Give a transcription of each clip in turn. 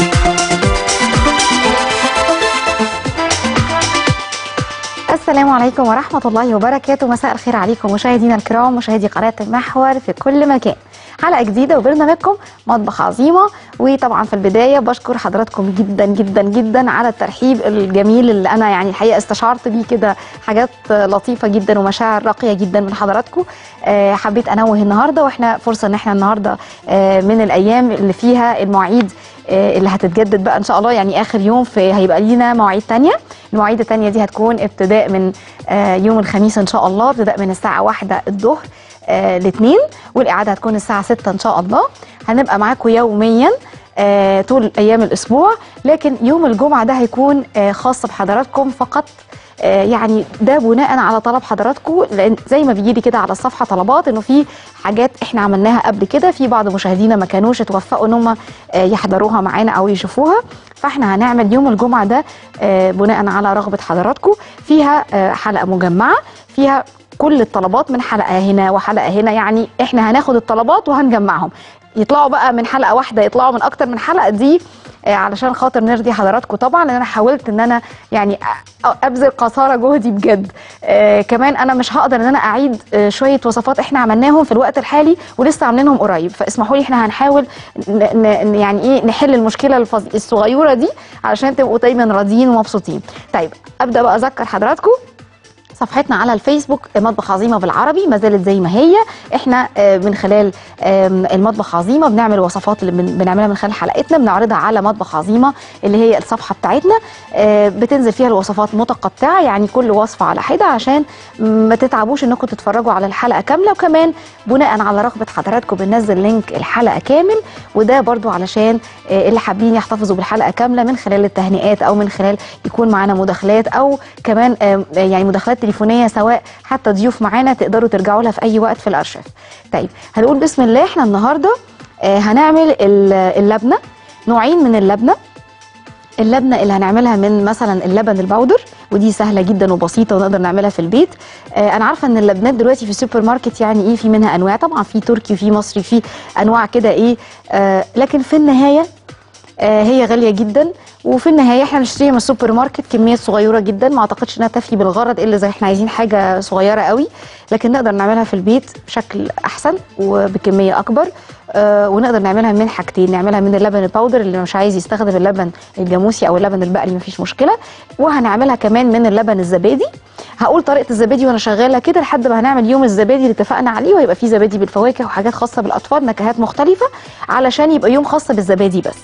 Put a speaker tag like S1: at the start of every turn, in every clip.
S1: السلام عليكم ورحمة الله وبركاته مساء الخير عليكم مشاهدينا الكرام مشاهدي قناة المحور في كل مكان حلقة جديدة وبرنامجكم مطبخ عظيمة وطبعا في البداية بشكر حضراتكم جدا جدا جدا على الترحيب الجميل اللي أنا يعني الحقيقة استشعرت بيه كده حاجات لطيفة جدا ومشاعر راقية جدا من حضراتكم آه، حبيت أنوه النهاردة وإحنا فرصة إن إحنا النهاردة آه، من الأيام اللي فيها المواعيد آه، اللي هتتجدد بقى ان شاء الله يعني اخر يوم في هيبقى لينا مواعيد تانية المواعيد التانية دي هتكون ابتداء من آه، يوم الخميس ان شاء الله ابتداء من الساعة واحدة الظهر آه، لاثنين والاعادة هتكون الساعة ستة ان شاء الله هنبقى معاكم يوميا آه، طول ايام الاسبوع لكن يوم الجمعة ده هيكون آه، خاص بحضراتكم فقط آه، يعني ده بناء على طلب حضراتكم لان زي ما بيجي لي كده على الصفحه طلبات انه في حاجات احنا عملناها قبل كده في بعض مشاهدينا ما كانوش اتوفقوا ان هم آه، يحضروها معانا او يشوفوها فاحنا هنعمل يوم الجمعه ده آه، بناء على رغبه حضراتكم فيها آه، حلقه مجمعه فيها كل الطلبات من حلقه هنا وحلقه هنا يعني احنا هناخد الطلبات وهنجمعهم يطلعوا بقى من حلقه واحده يطلعوا من اكتر من حلقه دي آه، علشان خاطر نرضي حضراتكم طبعا لان انا حاولت ان انا يعني أ- ابذل قصارى جهدي بجد آه كمان انا مش هقدر ان انا اعيد آه شويه وصفات احنا عملناهم في الوقت الحالي ولسه عاملينهم قريب فاسمحوا لي احنا هنحاول ن ن يعني ايه نحل المشكله الفظ... الصغيره دي علشان تبقوا دايما راضيين ومبسوطين طيب ابدا بقى اذكر حضراتكم صفحتنا على الفيسبوك مطبخ عظيمه بالعربي ما زالت زي ما هي احنا آه، من خلال آم، المطبخ عظيمه بنعمل وصفات اللي بن- بنعملها من خلال حلقتنا بنعرضها على مطبخ عظيمه اللي هي الصفحه بتاعتنا آه، بتنزل فيها الوصفات متقطعه يعني كل وصفه على حده عشان ما تتعبوش انكم تتفرجوا على الحلقه كامله وكمان بناء على رغبه حضراتكم بننزل لينك الحلقه كامل وده برضو علشان آه، اللي حابين يحتفظوا بالحلقه كامله من خلال التهنئات او من خلال يكون معانا مداخلات او كمان آم، يعني مداخلات تليفونيه سواء حتى ضيوف معانا تقدروا ترجعوا لها في اي وقت في الارشيف. طيب هنقول بسم الله احنا النهارده آه، هنعمل ال- اللبنه نوعين من اللبنه اللبنه اللي هنعملها من مثلا اللبن البودر ودي سهله جدا وبسيطه ونقدر نعملها في البيت آه انا عارفه ان اللبنات دلوقتي في السوبر ماركت يعني ايه في منها انواع طبعا في تركي وفي مصري في انواع كده ايه آه لكن في النهايه آه هي غاليه جدا وفي النهايه احنا بنشتريها من السوبر ماركت كميات صغيره جدا ما اعتقدش انها تفي بالغرض الا اذا احنا عايزين حاجه صغيره قوي لكن نقدر نعملها في البيت بشكل احسن وبكميه اكبر آه ونقدر نعملها من حاجتين نعملها من اللبن الباودر اللي مش عايز يستخدم اللبن الجاموسي او اللبن البقري مفيش مشكله وهنعملها كمان من اللبن الزبادي هقول طريقه الزبادي وانا شغاله كده لحد ما هنعمل يوم الزبادي اللي اتفقنا عليه وهيبقى فيه زبادي بالفواكه وحاجات خاصه بالاطفال نكهات مختلفه علشان يبقى يوم خاص بالزبادي بس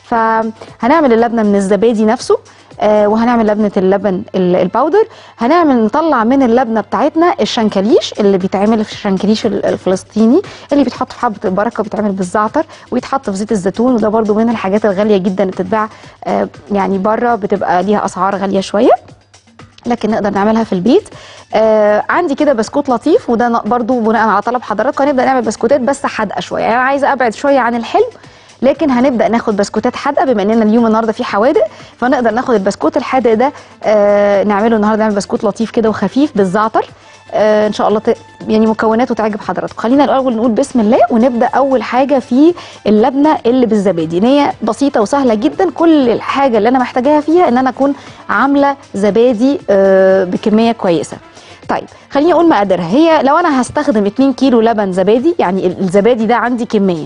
S1: فهنعمل اللبنه من الزبادي نفسه آه وهنعمل لبنه اللبن ال- الباودر هنعمل نطلع من اللبنه بتاعتنا الشنكليش اللي بيتعمل في الشنكليش ال- الفلسطيني اللي بيتحط في حبه البركه وبيتعمل بالزعتر ويتحط في زيت الزيتون وده برده من الحاجات الغاليه جدا اللي بتتباع آه يعني بره بتبقى ليها اسعار غاليه شويه لكن نقدر نعملها في البيت آه عندي كده بسكوت لطيف وده ن- برضو بناء على طلب حضراتكم هنبدا نعمل بسكوتات بس حادقه شويه يعني انا عايزه ابعد شويه عن الحلو لكن هنبدا ناخد بسكوتات حادقه بما اننا اليوم النهارده فيه حوادق فنقدر ناخد البسكوت الحادق ده آه نعمله النهارده نعمل بسكوت لطيف كده وخفيف بالزعتر آه ان شاء الله ت... يعني مكوناته تعجب حضراتكم خلينا الاول نقول بسم الله ونبدا اول حاجه في اللبنه اللي بالزبادي ان هي بسيطه وسهله جدا كل الحاجه اللي انا محتاجاها فيها ان انا اكون عامله زبادي آه بكميه كويسه طيب خليني اقول مقاديرها هي لو انا هستخدم 2 كيلو لبن زبادي يعني ال- الزبادي ده عندي كميه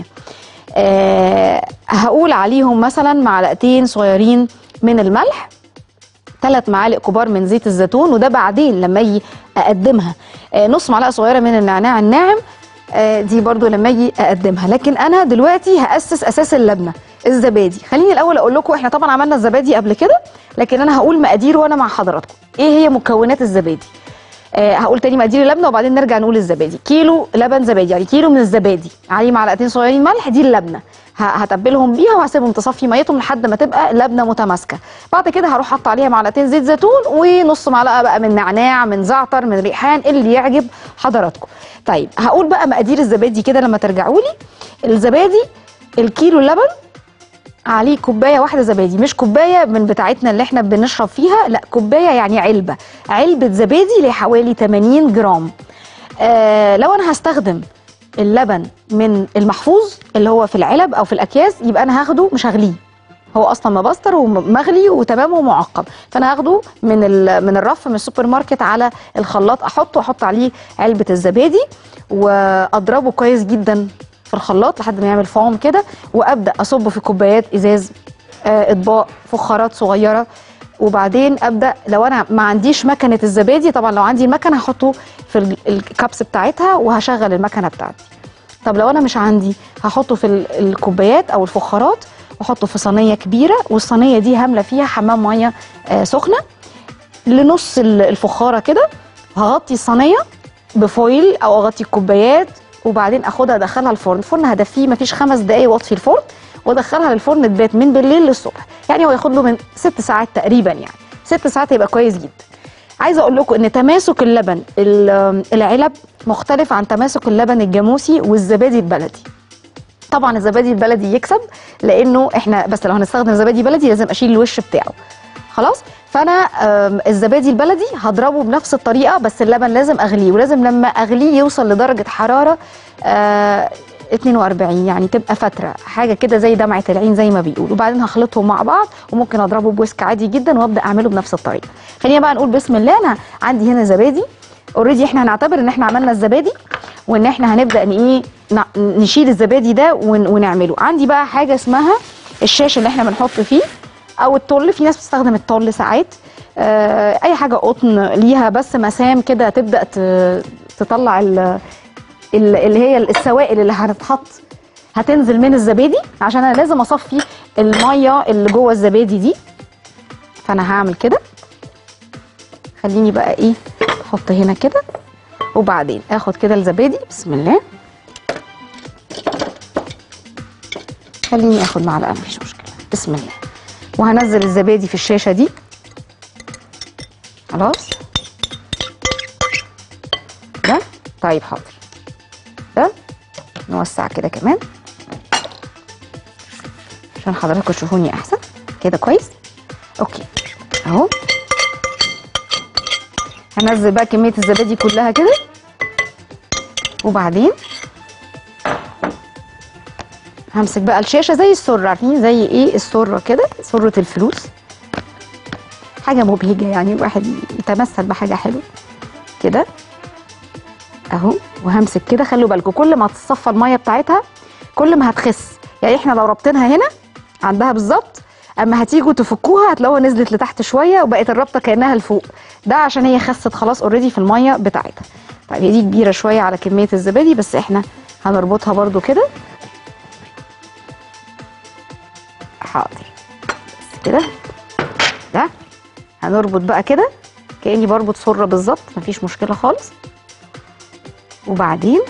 S1: آه هقول عليهم مثلا معلقتين صغيرين من الملح ثلاث معالق كبار من زيت الزيتون وده بعدين لما اجي اقدمها آه نص معلقه صغيره من النعناع الناعم آه دي برضو لما اجي اقدمها لكن انا دلوقتي هاسس اساس اللبنه الزبادي خليني الاول اقول لكم احنا طبعا عملنا الزبادي قبل كده لكن انا هقول مقادير وانا مع حضراتكم ايه هي مكونات الزبادي آه هقول تاني مقادير اللبنه وبعدين نرجع نقول الزبادي كيلو لبن زبادي يعني كيلو من الزبادي عليه معلقتين صغيرين ملح دي اللبنه ه- هتبلهم بيها وهسيبهم تصفي ميتهم لحد ما تبقى لبنه متماسكه بعد كده هروح حاطه عليها معلقتين زيت زيتون ونص معلقه بقى من نعناع من زعتر من ريحان اللي يعجب حضراتكم طيب هقول بقى مقادير الزبادي كده لما ترجعوا لي الزبادي الكيلو لبن عليه كوبايه واحده زبادي مش كوبايه من بتاعتنا اللي احنا بنشرب فيها لا كوبايه يعني علبه علبه زبادي لحوالي 80 جرام آه لو انا هستخدم اللبن من المحفوظ اللي هو في العلب او في الاكياس يبقى انا هاخده مش هغليه هو اصلا مبستر ومغلي وتمام ومعقم فانا هاخده من ال- من الرف من السوبر ماركت على الخلاط احطه واحط عليه علبه الزبادي واضربه كويس جدا في الخلاط لحد ما يعمل فوم كده وابدا اصبه في كوبايات ازاز آه، اطباق فخارات صغيره وبعدين ابدا لو انا ما عنديش مكنه الزبادي طبعا لو عندي المكنه هحطه في ال- الكبس بتاعتها وهشغل المكنه بتاعتي طب لو انا مش عندي هحطه في ال- الكوبايات او الفخارات واحطه في صينيه كبيره والصينيه دي هامله فيها حمام ميه آه، سخنه لنص ال- الفخاره كده هغطي الصينيه بفويل او اغطي الكوبايات وبعدين اخدها ادخلها الفرن الفرن هدفيه مفيش خمس دقايق واطفي الفرن وادخلها للفرن تبات من بالليل للصبح يعني هو ياخد له من ست ساعات تقريبا يعني ست ساعات يبقى كويس جدا عايزه اقول لكم ان تماسك اللبن ال- العلب مختلف عن تماسك اللبن الجاموسي والزبادي البلدي طبعا الزبادي البلدي يكسب لانه احنا بس لو هنستخدم زبادي بلدي لازم اشيل الوش بتاعه خلاص فانا آم، الزبادي البلدي هضربه بنفس الطريقه بس اللبن لازم اغليه ولازم لما اغليه يوصل لدرجه حراره آه 42 يعني تبقى فتره حاجه كده زي دمعه العين زي ما بيقولوا وبعدين هخلطهم مع بعض وممكن اضربه بويسك عادي جدا وابدا اعمله بنفس الطريقه خلينا بقى نقول بسم الله انا عندي هنا زبادي اوريدي احنا هنعتبر ان احنا عملنا الزبادي وان احنا هنبدا ان ايه ن- نشيل الزبادي ده ون- ونعمله عندي بقى حاجه اسمها الشاش اللي احنا بنحط فيه او الطل في ناس بتستخدم الطل ساعات آه، اي حاجه قطن ليها بس مسام كده تبدا ت- تطلع ال- ال- اللي هي السوائل اللي هتتحط هتنزل من الزبادي عشان انا لازم اصفي الميه اللي جوه الزبادي دي فانا هعمل كده خليني بقى ايه احط هنا كده وبعدين اخد كده الزبادي بسم الله خليني اخد معلقه مفيش مشكله بسم الله وهنزل الزبادي في الشاشه دي خلاص ده طيب حاضر ده نوسع كده كمان عشان حضراتكم تشوفوني احسن كده كويس اوكي اهو هنزل بقى كميه الزبادي كلها كده وبعدين همسك بقى الشاشه زي السره عارفين زي ايه السره كده سره الفلوس حاجه مبهجه يعني الواحد يتمثل بحاجه حلوه كده اهو وهمسك كده خلوا بالكم كل ما تصفى الميه بتاعتها كل ما هتخس يعني احنا لو ربطينها هنا عندها بالظبط اما هتيجوا تفكوها هتلاقوها نزلت لتحت شويه وبقت الرابطه كانها لفوق ده عشان هي خست خلاص اوريدي في الميه بتاعتها طيب هي دي كبيره شويه على كميه الزبادي بس احنا هنربطها برضو كده حاضر بس كده ده هنربط بقى كده كاني بربط سره بالظبط مفيش مشكله خالص وبعدين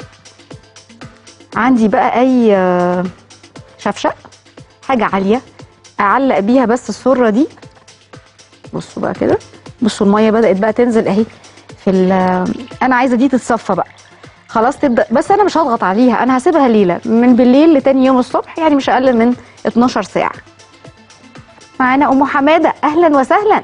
S1: عندي بقى اي آه، شفشق حاجه عاليه اعلق بيها بس السره دي بصوا بقى كده بصوا الميه بدات بقى تنزل اهي في ال- انا عايزه دي تتصفى بقى خلاص تبدا بس انا مش هضغط عليها انا هسيبها ليله من بالليل لتاني يوم الصبح يعني مش اقل من 12 ساعه معانا ام حماده اهلا وسهلا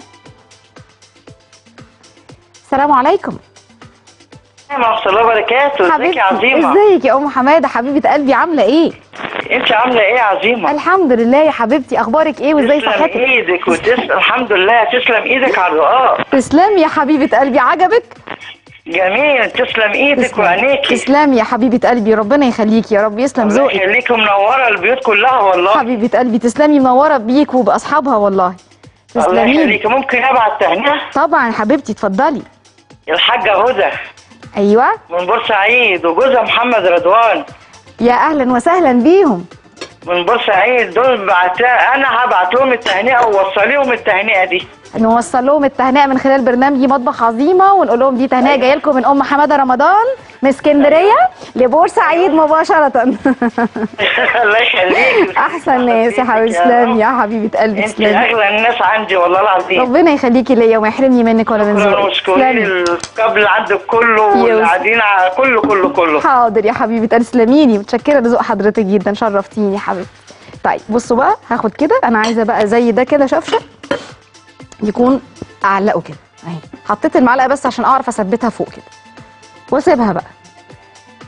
S1: السلام عليكم
S2: ورحمة الله وبركاته ازيك يا عظيمة
S1: ازيك يا ام حماده حبيبه قلبي عامله ايه
S2: انت عاملة ايه يا عظيمة
S1: الحمد لله يا حبيبتي اخبارك ايه وازاي
S2: تسلم
S1: صحتك
S2: ايدك وتسلم الحمد لله تسلم ايدك على الرقاق
S1: تسلمي يا حبيبه قلبي عجبك
S2: جميل تسلم ايدك وعينيكي
S1: تسلمي يا حبيبه قلبي ربنا يخليكي يا رب يسلم
S2: الله
S1: ذوقك
S2: يخليكي منورة البيوت كلها والله
S1: حبيبه قلبي تسلمي منوره بيك وباصحابها والله
S2: الله
S1: تسلمي
S2: يخليكي ممكن ابعت تهنئة
S1: طبعا حبيبتي اتفضلي
S2: الحاجة هدى
S1: ايوه
S2: من بورسعيد وجوزها محمد رضوان
S1: يا اهلا وسهلا بيهم
S2: من بورسعيد دول بعتها انا هبعت لهم التهنئة ووصليهم التهنئة دي
S1: نوصل لهم التهنئة من خلال برنامجي مطبخ عظيمة ونقول لهم دي تهنئة جايه لكم من ام حماده رمضان من اسكندريه لبورسعيد مباشره
S2: الله يخليك
S1: احسن ناس يا حبيبي تسلمي يا حبيبه قلبي
S2: انت
S1: تسلمي
S2: اغلى الناس عندي والله العظيم
S1: ربنا يخليكي ليا وما يحرمني منك ولا من
S2: شكرا
S1: ذوقك
S2: ومشكورين
S1: تسلمي
S2: القبل عندك كله واللي
S1: يوسف.
S2: قاعدين ع- كله كله كله
S1: حاضر يا حبيبه قلبي تسلميني متشكره لذوق حضرتك جدا شرفتيني يا حبيبتي طيب بصوا بقى هاخد كده انا عايزه بقى زي ده كده شفشه يكون اعلقه كده اهي حطيت المعلقه بس عشان اعرف اثبتها فوق كده واسيبها بقى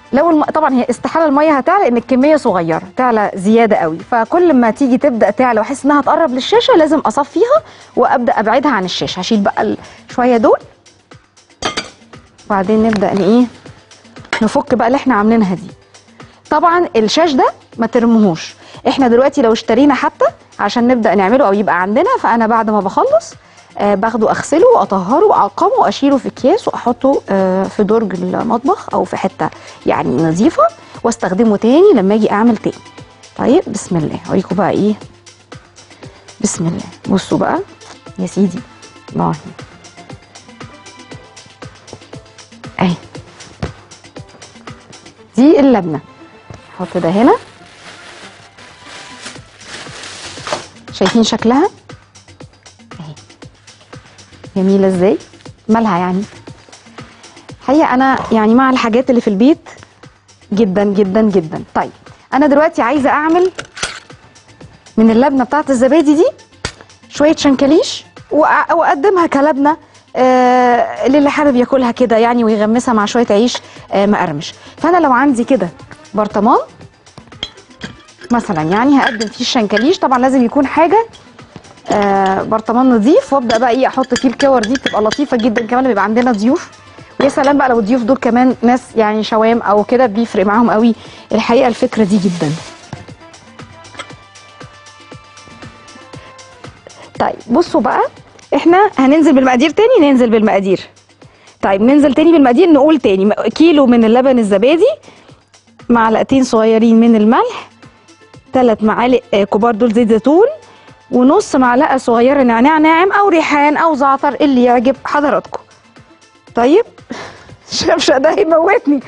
S1: لو الم... طبعا هي استحاله الميه هتعلى لان الكميه صغيره تعلى زياده قوي فكل ما تيجي تبدا تعلى واحس انها تقرب للشاشه لازم اصفيها وابدا ابعدها عن الشاشه هشيل بقى ال- شويه دول وبعدين نبدا ن- ايه نفك بقى اللي احنا عاملينها دي طبعا الشاش ده ما ترموهوش احنا دلوقتي لو اشترينا حتى عشان نبدا نعمله او يبقى عندنا فانا بعد ما بخلص آه باخده اغسله واطهره واعقمه واشيله في اكياس واحطه آه في درج المطبخ او في حته يعني نظيفه واستخدمه تاني لما اجي اعمل تاني طيب بسم الله اوريكم بقى ايه بسم الله بصوا بقى يا سيدي الله اهي دي اللبنه احط ده هنا شايفين شكلها اهي جميله ازاي مالها يعني حقيقه انا يعني مع الحاجات اللي في البيت جدا جدا جدا طيب انا دلوقتي عايزه اعمل من اللبنه بتاعت الزبادي دي شويه شنكليش وأ- واقدمها كلبنه آه للي حابب ياكلها كده يعني ويغمسها مع شويه عيش آه مقرمش فانا لو عندي كده برطمان مثلا يعني هقدم فيه الشنكليش طبعا لازم يكون حاجه آه برطمان نظيف وابدا بقى ايه احط فيه الكور دي بتبقى لطيفه جدا كمان بيبقى عندنا ضيوف ويا سلام بقى لو الضيوف دول كمان ناس يعني شوام او كده بيفرق معاهم قوي الحقيقه الفكره دي جدا طيب بصوا بقى احنا هننزل بالمقادير تاني ننزل بالمقادير طيب ننزل تاني بالمقادير نقول تاني م- كيلو من اللبن الزبادي معلقتين صغيرين من الملح ثلاث معالق آه، كبار دول زيت زيتون ونص معلقه صغيره نعناع ناعم او ريحان او زعتر اللي يعجب حضراتكم طيب شفشة ده هيموتني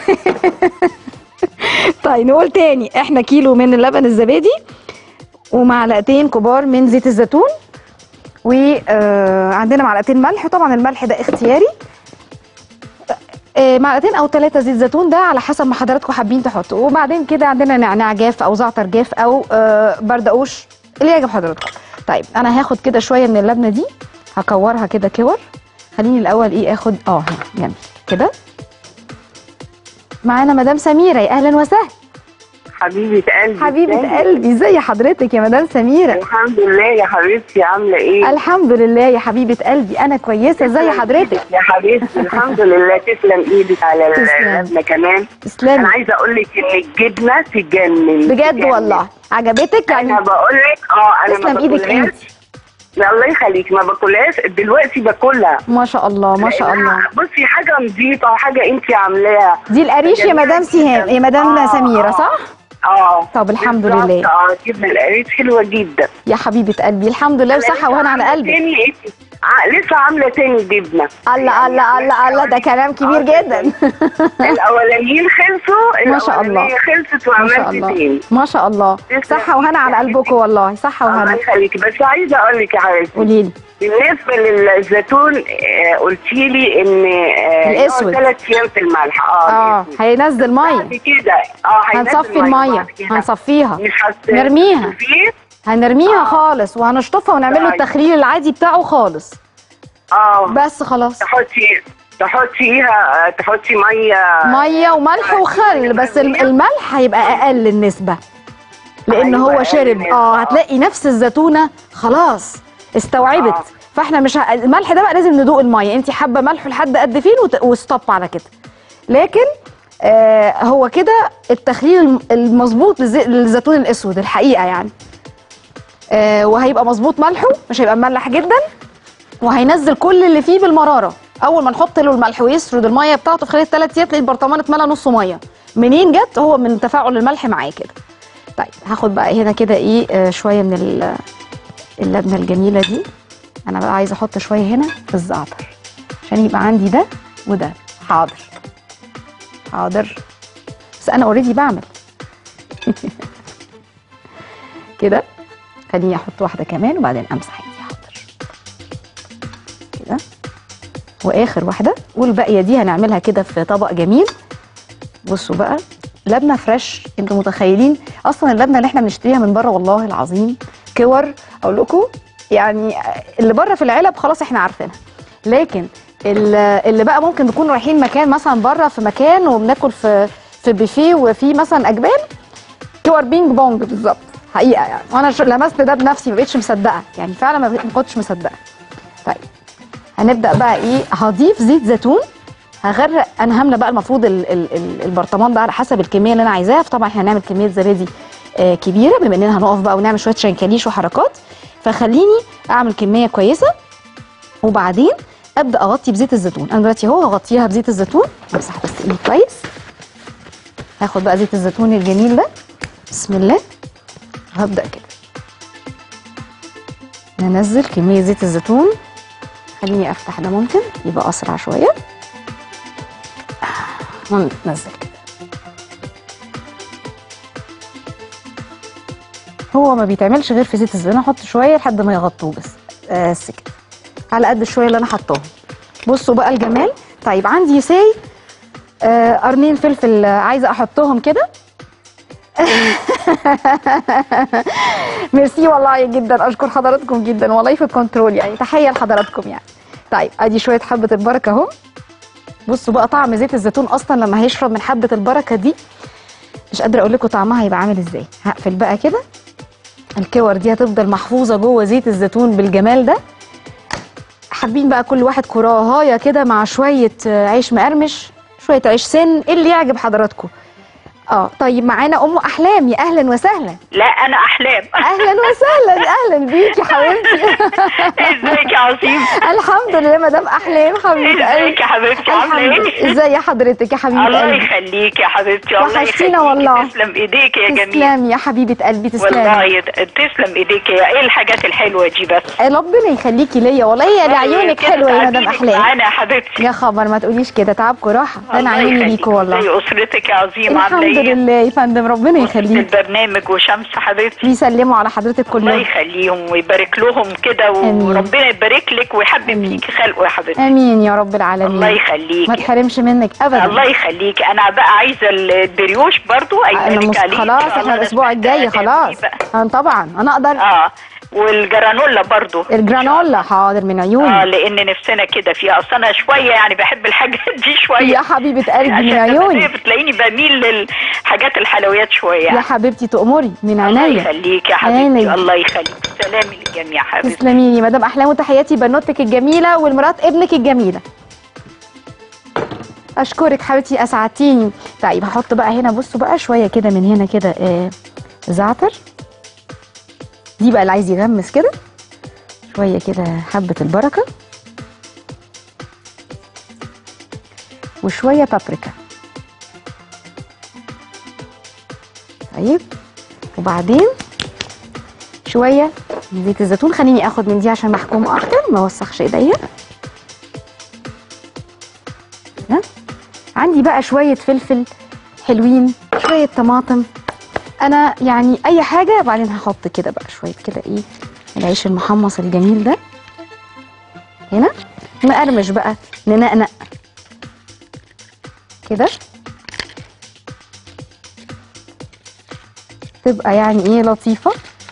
S1: طيب نقول تاني احنا كيلو من اللبن الزبادي ومعلقتين كبار من زيت الزيتون وعندنا معلقتين ملح طبعا الملح ده اختياري آه، معلقتين او ثلاثه زيت زيتون ده على حسب ما حضراتكم حابين تحطوا وبعدين كده عندنا نعناع جاف او زعتر جاف او آه، بردقوش اللي يعجب حضراتكم طيب انا هاخد كده شويه من اللبنه دي هكورها كده كور خليني الاول ايه اخد اه هنا جنبي كده معانا مدام سميره يا اهلا وسهلا
S2: حبيبة قلبي
S1: حبيبه
S2: ازيك؟
S1: قلبي ازي حضرتك يا مدام سميره
S2: الحمد لله يا حبيبتي عاملة ايه؟
S1: الحمد لله يا حبيبه قلبي انا كويسه ازي حضرتك
S2: يا حبيبتي الحمد لله تسلم ايدك على
S1: تسلم.
S2: اللبنة كمان انا
S1: تسلمي
S2: عايزة اقول لك ان الجبنة تجنن
S1: بجد
S2: تجنن.
S1: والله عجبتك يعني
S2: انا بقول لك اه انا
S1: تسلم
S2: ما
S1: ايدك
S2: باكلهاش
S1: انت
S2: لا الله يخليك ما باكلهاش دلوقتي باكلها
S1: ما شاء الله ما شاء الله
S2: لأنها- بصي حاجة نظيفة وحاجة انت عاملاها
S1: دي القريش يا
S2: جميلة
S1: مدام سهام
S2: جداً.
S1: يا مدام
S2: آه،
S1: سميره
S2: آه.
S1: صح
S2: اه
S1: طب الحمد
S2: بالظبط،
S1: لله.
S2: اه جبنة القريش حلوة جدا
S1: يا حبيبه قلبي الحمد لله وصحه وهنا على قلبك
S2: تاني إيه؟ ع- لسه عامله تاني جبنه
S1: الله الله الله الله ده كلام كبير جدا
S2: الاولانيين خلصوا
S1: ما شاء الله.
S2: الأولانية خلصت
S1: ما
S2: وعملت
S1: شاء الله
S2: تاني
S1: ما شاء الله
S2: تسلم
S1: صحه وهنا على
S2: إيدك.
S1: قلبكم والله صحه
S2: الله
S1: وهنا
S2: يخليك بس عايزه اقول لك يا حبيبتي
S1: قولي لي
S2: بالنسبه للزيتون آه، قلتي لي ان
S1: الأسود.
S2: ثلاث ايام في الملح اه
S1: اه
S2: الأسود.
S1: هينزل
S2: بعد
S1: ميه
S2: كده اه هينزل
S1: هنصفي
S2: مية
S1: الميه
S2: بعد كده.
S1: هنصفيها
S2: مش هت
S1: نرميها.
S2: فيه
S1: هنرميها
S2: آه.
S1: خالص وهنشطفها ونعمل له
S2: طيب.
S1: التخليل العادي بتاعه خالص
S2: اه
S1: بس خلاص
S2: تحطي تحطيها تحطي ميه
S1: ميه وملح وخل بس الم- الملح هيبقى اقل النسبه لان
S2: أيوة،
S1: هو
S2: أقل
S1: شرب
S2: النسبة،
S1: اه
S2: آه.
S1: هتلاقي نفس الزيتونه خلاص استوعبت
S2: آه.
S1: فاحنا مش ه... الملح ده بقى لازم ندوق الميه انت حابه ملح لحد قد فين وت... وستوب على كده لكن آه هو كده التخليل الم- المظبوط للزي... للزيتون الاسود الحقيقه يعني آه وهيبقى مظبوط ملحه مش هيبقى مملح جدا وهينزل كل اللي فيه بالمراره اول ما نحط له الملح ويسرد الميه بتاعته في خلال ثلاث ايام تلاقي البرطمان اتملى نصه ميه منين جت هو من تفاعل الملح معاه كده طيب هاخد بقى هنا كده ايه آه شويه من ال- اللبنه الجميله دي انا بقى عايزه احط شويه هنا في الزعتر عشان يبقى عندي ده وده حاضر حاضر بس انا اوريدي بعمل كده خليني احط واحده كمان وبعدين امسح ايدي حاضر كده واخر واحده والباقيه دي هنعملها كده في طبق جميل بصوا بقى لبنه فريش انتوا متخيلين اصلا اللبنه اللي احنا بنشتريها من بره والله العظيم كور اقول لكم يعني اللي بره في العلب خلاص احنا عارفينها لكن ال- اللي بقى ممكن نكون رايحين مكان مثلا بره في مكان وبناكل في في بوفيه وفي مثلا اجبان كور بينج بونج بالظبط حقيقه يعني وانا ش- لمست ده بنفسي ما بقتش مصدقه يعني فعلا ما بقيت- ما كنتش مصدقه طيب هنبدا بقى ايه هضيف زيت زيتون هغرق انا هامله بقى المفروض ال ال ال البرطمان ده على حسب الكميه اللي انا عايزاها فطبعا احنا هنعمل كميه زبادي آه كبيره بما اننا هنقف بقى ونعمل شويه شنكليش وحركات فخليني اعمل كميه كويسه وبعدين ابدا اغطي بزيت الزيتون انا دلوقتي اهو هغطيها بزيت الزيتون امسح بس ايدي كويس هاخد بقى زيت الزيتون الجميل ده بسم الله هبدا كده ننزل كميه زيت الزيتون خليني افتح ده ممكن يبقى اسرع شويه وننزل كده هو ما بيتعملش غير في زيت الزيتون احط شويه لحد ما يغطوه بس بس كده على قد الشويه اللي انا حطاهم بصوا بقى الجمال طيب عندي ساي آه قرنين فلفل آه، عايزه احطهم كده ميرسي والله جدا اشكر حضراتكم جدا والله في الكنترول يعني تحيه لحضراتكم يعني طيب ادي شويه حبه البركه اهو بصوا بقى طعم زيت الزيتون اصلا لما هيشرب من حبه البركه دي مش قادره اقول لكم طعمها هيبقى عامل ازاي هقفل بقى كده الكور دي هتفضل محفوظه جوه زيت الزيتون بالجمال ده حابين بقى كل واحد كراهايه كده مع شويه آه، عيش مقرمش شويه عيش سن إيه اللي يعجب حضراتكم اه طيب معانا ام احلام يا اهلا وسهلا
S2: لا انا احلام
S1: اهلا وسهلا اهلا بيكي حبيبتي
S2: ازيك يا عظيم
S1: الحمد لله مدام احلام حبيبه
S2: ازيك
S1: قلبي
S2: يا حبيبتي عامله
S1: الحمد
S2: ايه
S1: لله ازي حضرتك يا حبيبه
S2: الله
S1: قلبي
S2: يخليك يا حبيبتي الله
S1: وحشتينا
S2: يخليك
S1: والله.
S2: تسلم ايديك يا جميل
S1: تسلمي يا حبيبه قلبي تسلمي
S2: والله تسلم ايديك يا ايه الحاجات الحلوه دي بس
S1: ربنا يخليكي ليا والله يا لعيونك
S2: كده
S1: حلوه يا مدام
S2: تعزينك
S1: احلام
S2: معانا يا حبيبتي
S1: يا خبر ما تقوليش كده تعبكوا راحه انا
S2: الله
S1: عيوني
S2: يخليك.
S1: ليكوا والله
S2: زي اسرتك يا عظيم
S1: الحمد
S2: عامله ايه
S1: لله يا فندم ربنا يخليك
S2: البرنامج وشمس حبيبتي
S1: بيسلموا على حضرتك
S2: الله
S1: كلهم
S2: يخليهم ويبارك لهم كده
S1: آمين.
S2: وربنا يبارك لك ويحبب
S1: آمين.
S2: فيك خلقه يا حبيبتي
S1: امين يا رب العالمين
S2: الله يخليك
S1: ما تحرمش منك ابدا
S2: الله يخليك انا بقى عايزه البريوش برضو
S1: انا
S2: ايمانك
S1: مس...
S2: عليه
S1: خلاص
S2: إن شاء الله
S1: احنا
S2: أنا
S1: الاسبوع
S2: سمعت
S1: الجاي
S2: آداب
S1: خلاص
S2: دي بقى.
S1: آه طبعا انا اقدر
S2: اه والجرانولا برضو
S1: الجرانولا حاضر من
S2: اه
S1: عيوني
S2: لان نفسنا كده فيها اصل انا شويه يعني بحب الحاجات دي شويه
S1: يا حبيبه قلبي من
S2: عشان لما
S1: عيوني
S2: بتلاقيني بميل للحاجات الحلويات شويه
S1: يا حبيبتي تأمري من
S2: الله
S1: عينيا
S2: يخليك يا
S1: عيني.
S2: حبيبتي الله يخليك سلامي للجميع حبيبتي
S1: تسلمي لي مدام احلام وتحياتي بنوتك الجميله والمرات ابنك الجميله اشكرك حبيبتي اسعدتيني طيب هحط بقى هنا بصوا بقى شويه كده من هنا كده آه زعتر دي بقى اللي عايز يغمس كده شويه كده حبه البركه وشويه بابريكا طيب وبعدين شويه من زيت الزيتون خليني اخد من دي عشان محكومه اكتر ما اوسخش ايديا تمام؟ عندي بقى شويه فلفل حلوين شويه طماطم انا يعني اي حاجه بعدين هحط كده بقى شويه كده ايه العيش المحمص الجميل ده هنا نقرمش بقى ننقنق كده تبقى يعني ايه لطيفه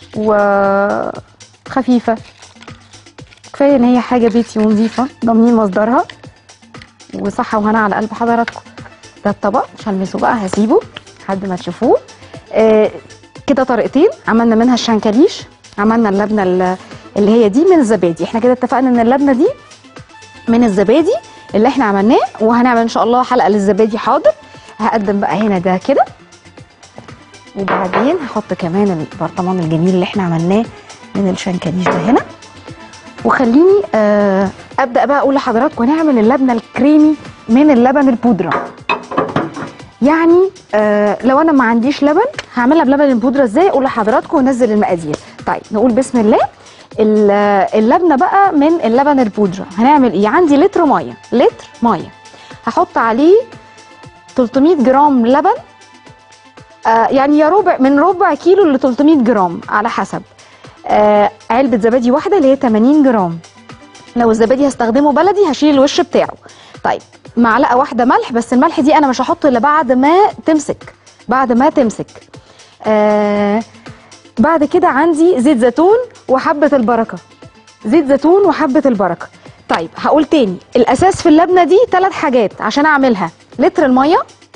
S1: وخفيفه كفايه ان هي حاجه بيتي ونظيفه ضامنين مصدرها وصحه وهنا على قلب حضراتكم ده الطبق مش هلمسه بقى هسيبه لحد ما تشوفوه آه كده طريقتين عملنا منها الشنكليش عملنا اللبنه ال- اللي هي دي من الزبادي احنا كده اتفقنا ان اللبنه دي من الزبادي اللي احنا عملناه وهنعمل ان شاء الله حلقه للزبادي حاضر هقدم بقى هنا ده كده وبعدين هحط كمان البرطمان الجميل اللي احنا عملناه من الشنكليش ده هنا وخليني آه ابدا بقى اقول لحضراتكم نعمل اللبنه الكريمي من اللبن البودره يعني آه لو انا ما عنديش لبن هعملها بلبن البودره ازاي اقول لحضراتكم ونزل المقادير طيب نقول بسم الله ال- اللبنه بقى من اللبن البودره هنعمل ايه عندي لتر ميه لتر ميه هحط عليه 300 جرام لبن آه يعني يا ربع من ربع كيلو ل 300 جرام على حسب آه علبه زبادي واحده اللي هي 80 جرام لو الزبادي هستخدمه بلدي هشيل الوش بتاعه طيب معلقه واحده ملح بس الملح دي انا مش هحطه الا بعد ما تمسك بعد ما تمسك آه بعد كده عندي زيت زيتون وحبه البركه زيت زيتون وحبه البركه طيب هقول تاني الاساس في اللبنه دي ثلاث حاجات عشان اعملها لتر الميه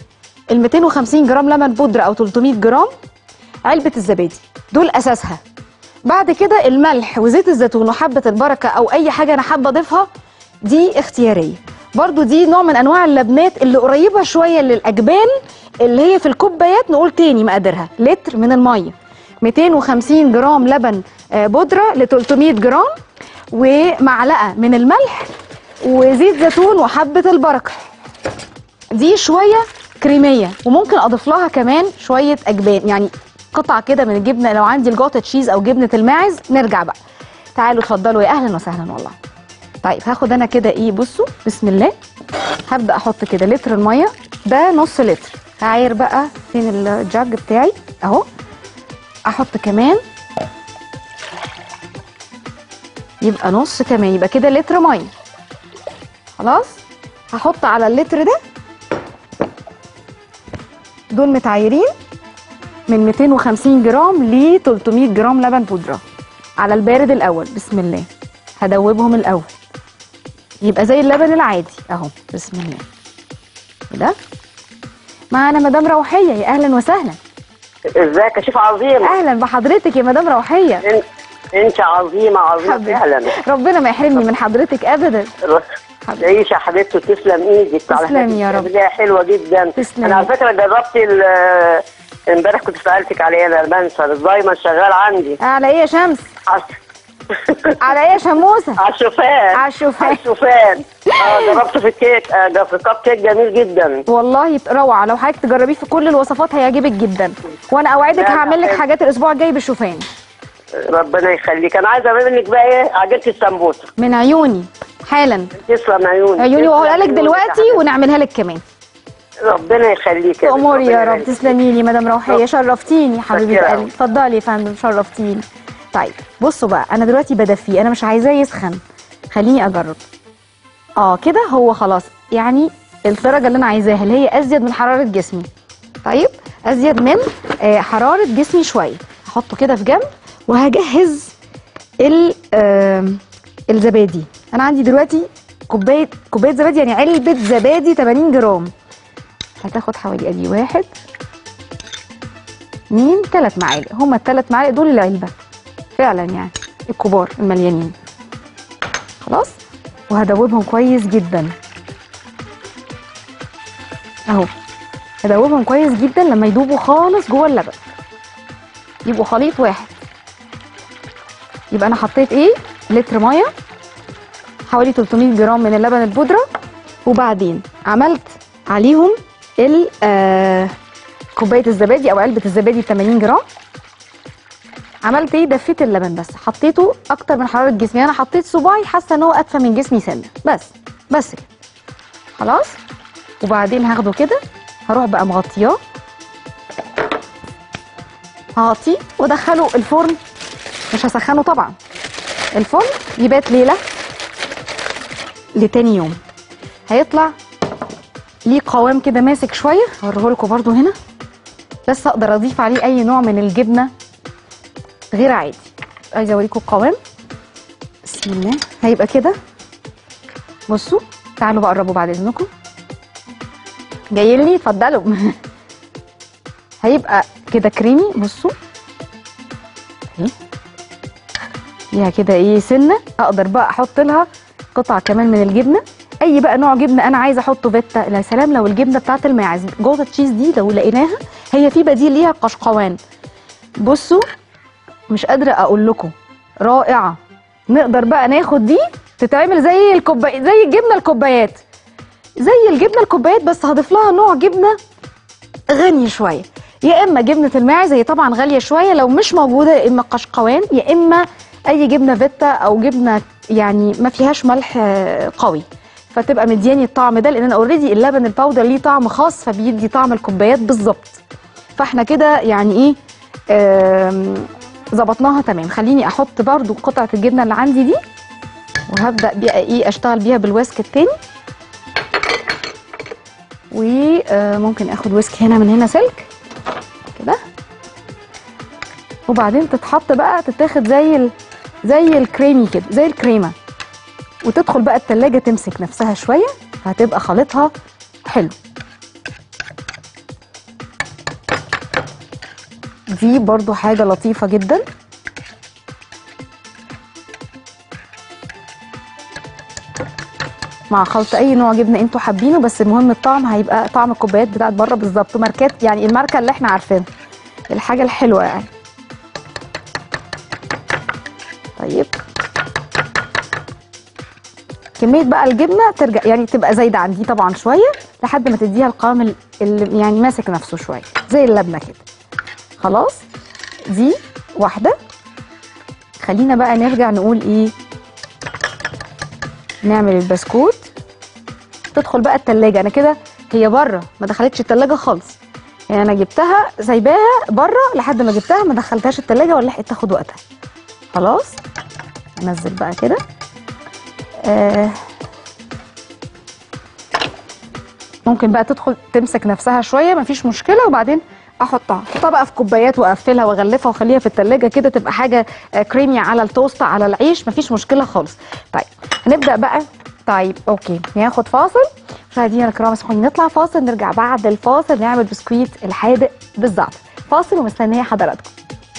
S1: ال 250 جرام لبن بودره او 300 جرام علبه الزبادي دول اساسها بعد كده الملح وزيت الزيتون وحبه البركه او اي حاجه انا حابه اضيفها دي اختياريه برضو دي نوع من انواع اللبنات اللي قريبه شويه للاجبان اللي هي في الكوبايات نقول تاني مقاديرها لتر من الميه 250 جرام لبن آه، بودره ل 300 جرام ومعلقه من الملح وزيت زيتون وحبه البركه دي شويه كريميه وممكن اضيف لها كمان شويه اجبان يعني قطع كده من الجبنه لو عندي الجوتا تشيز او جبنه الماعز نرجع بقى تعالوا اتفضلوا يا اهلا وسهلا والله طيب هاخد انا كده ايه بصوا بسم الله هبدا احط كده لتر الميه ده نص لتر هعاير بقى فين الجاج بتاعي اهو احط كمان يبقى نص كمان يبقى كده لتر ميه خلاص هحط على اللتر ده دول متعايرين من 250 جرام ل 300 جرام لبن بودره على البارد الاول بسم الله هدوبهم الاول يبقى زي اللبن العادي اهو بسم الله كده معانا مدام روحيه يا اهلا وسهلا
S3: ازيك يا شيف عظيمة
S1: اهلا بحضرتك يا مدام روحيه
S3: إن- انت عظيمة عظيمة
S1: حبيبتي.
S3: فعلا
S1: ربنا ما يحرمني من حضرتك ابدا
S3: تعيش يا حبيبتي وتسلم ايدك على
S1: تسلمي
S3: فكرة
S1: يا رب.
S3: البداية حلوة جدا
S1: تسلمي.
S3: انا على فكرة جربت ال- امبارح كنت سألتك عليه انا بنسى دايما شغال عندي
S1: على ايه يا شمس
S3: عش-
S1: على ايه يا شموسه
S3: على الشوفان
S1: على الشوفان.
S3: على الشوفان اه جربته في الكيك آه ده في كاب كيك جميل جدا
S1: والله روعه لو حضرتك تجربيه في كل الوصفات هيعجبك جدا وانا اوعدك
S3: لا، لا،
S1: هعمل لك
S3: حلو.
S1: حاجات الاسبوع الجاي بالشوفان
S3: ربنا يخليك انا عايزه اعمل لك بقى ايه عجينه السمبوسه
S1: من عيوني حالا
S3: تسلم عيوني
S1: عيوني
S3: تسلم
S1: وهقولها لك
S3: عيونك يا
S1: دلوقتي
S3: حبيبتي.
S1: ونعملها لك كمان
S3: ربنا يخليك يا بنت،
S1: اموري يا
S3: ربنا
S1: رب
S3: يخليك.
S1: تسلمي لي مدام روحيه شرفتيني حبيبه
S3: شكرا.
S1: قلبي اتفضلي يا فندم شرفتيني طيب بصوا بقى انا دلوقتي بدفيه انا مش عايزاه يسخن خليني اجرب اه كده هو خلاص يعني الدرجه اللي انا عايزاها اللي هي ازيد من حراره جسمي طيب ازيد من آه حراره جسمي شويه هحطه كده في جنب وهجهز ال آه الزبادي انا عندي دلوقتي كوبايه كوبايه زبادي يعني علبه زبادي 80 جرام هتاخد حوالي ادي واحد اتنين تلات معالق هما التلات معالق دول العلبة فعلا يعني الكبار المليانين خلاص وهدوبهم كويس جدا اهو هدوبهم كويس جدا لما يدوبوا خالص جوه اللبن يبقوا خليط واحد يبقى انا حطيت ايه لتر ميه حوالي 300 جرام من اللبن البودره وبعدين عملت عليهم ال آه، كوبايه الزبادي او علبه الزبادي 80 جرام عملت ايه دفيت اللبن بس حطيته اكتر من حراره جسمي انا حطيت صباعي حاسه ان هو ادفى من جسمي سنه بس بس كده خلاص وبعدين هاخده كده هروح بقى مغطياه هغطيه وادخله الفرن مش هسخنه طبعا الفرن يبات ليله لتاني يوم هيطلع ليه قوام كده ماسك شويه هوريه لكم برده هنا بس اقدر اضيف عليه اي نوع من الجبنه غير عادي عايزه اوريكم القوام بسم الله هيبقى كده بصوا تعالوا بقى قربوا بعد اذنكم جايين لي اتفضلوا هيبقى كده كريمي بصوا اهي فيها كده ايه سنه اقدر بقى احط لها قطع كمان من الجبنه اي بقى نوع جبنه انا عايزه احطه فيتا يا سلام لو الجبنه بتاعت الماعز جوزة تشيز دي لو لقيناها هي في بديل ليها قشقوان بصوا مش قادره اقول لكم رائعه نقدر بقى ناخد دي تتعمل زي الكوبايات زي الجبنه الكوبايات زي الجبنه الكوبايات بس هضيف لها نوع جبنه غني شويه يا اما جبنه الماعز هي طبعا غاليه شويه لو مش موجوده يا اما قشقوان يا اما اي جبنه فيتا او جبنه يعني ما فيهاش ملح آه، قوي فتبقى مدياني الطعم ده لان انا اوريدي اللبن الباودر ليه طعم خاص فبيدي طعم الكوبايات بالظبط فاحنا كده يعني ايه آم، ظبطناها تمام خليني احط برضو قطعه الجبنه اللي عندي دي وهبدا بقى ايه اشتغل بيها بالويسك التاني وممكن اخد ويسك هنا من هنا سلك كده وبعدين تتحط بقى تتاخد زي ال... زي الكريمي كده زي الكريمه وتدخل بقى التلاجة تمسك نفسها شويه فهتبقى خليطها حلو دي برضو حاجه لطيفه جدا مع خلط اي نوع جبنه انتوا حابينه بس المهم الطعم هيبقى طعم الكوبايات بتاعت بره بالظبط ماركات يعني الماركه اللي احنا عارفينها الحاجه الحلوه يعني طيب كميه بقى الجبنه ترجع يعني تبقى زايده عن دي طبعا شويه لحد ما تديها القوام ال- اللي يعني ماسك نفسه شويه زي اللبنه كده خلاص دي واحده خلينا بقى نرجع نقول ايه نعمل البسكوت تدخل بقى التلاجة انا كده هي بره ما دخلتش التلاجة خالص يعني انا جبتها سايباها بره لحد ما جبتها ما دخلتهاش التلاجة ولا لحقت تاخد وقتها خلاص انزل بقى كده آه ممكن بقى تدخل تمسك نفسها شويه مفيش مشكله وبعدين احطها احطها بقى في كوبايات واقفلها واغلفها واخليها في التلاجة كده تبقى حاجه آه، كريمي على التوست على العيش مفيش مشكله خالص طيب هنبدا بقى طيب اوكي ناخد فاصل مشاهدينا الكرام اسمحوا لي نطلع فاصل نرجع بعد الفاصل نعمل بسكويت الحادق بالزعتر فاصل ومستنيه حضراتكم